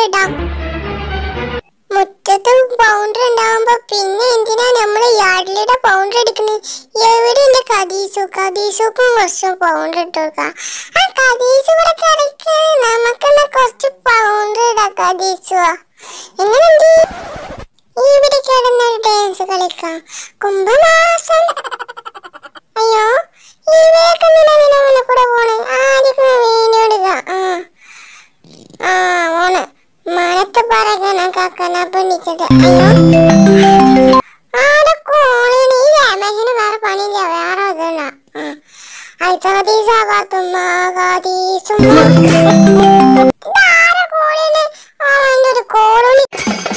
ഇടാം മുറ്റത്ത് ബൗണ്ടറി ഉണ്ടാവുമ്പോ പിന്നെ എന്തിനാ നമ്മള് യാർഡിലിടെ ബൗണ്ടറി എടുക്കുന്നത് എവിടെ എന്റെ കദീസു കദീസുക്കും കുറച്ച് ബൗണ്ടറി ഇട്ട് കൊടുക്കാം ആ കദീസു ഇവിടെ കിടക്കാണ് നമുക്കെന്നാ കുറച്ച് ബൗണ്ടറി ഇടാം കദീസു എങ്ങനെയുണ്ട് ഇവിടെ കിടന്ന ഡാൻസ് കളിക്കാം കുംഭമാസം അയ്യോ ഈ വേക്കെന്തിനാ ഇതിനെ കൂടെ പോണേ ആദ്യം വീഡിയോ എടുക്കാം ആ ആ ഓണ് മനത്ത് പറകണ കക്കന പിടിച്ചിട്ട് അയ്യോ ആടെ കോണിന് ഈ രമേശന് വേറെ പണിയില്ല വേറെ ഇതല്ല കോളിന് ആ ഒരു കോളുള്ളി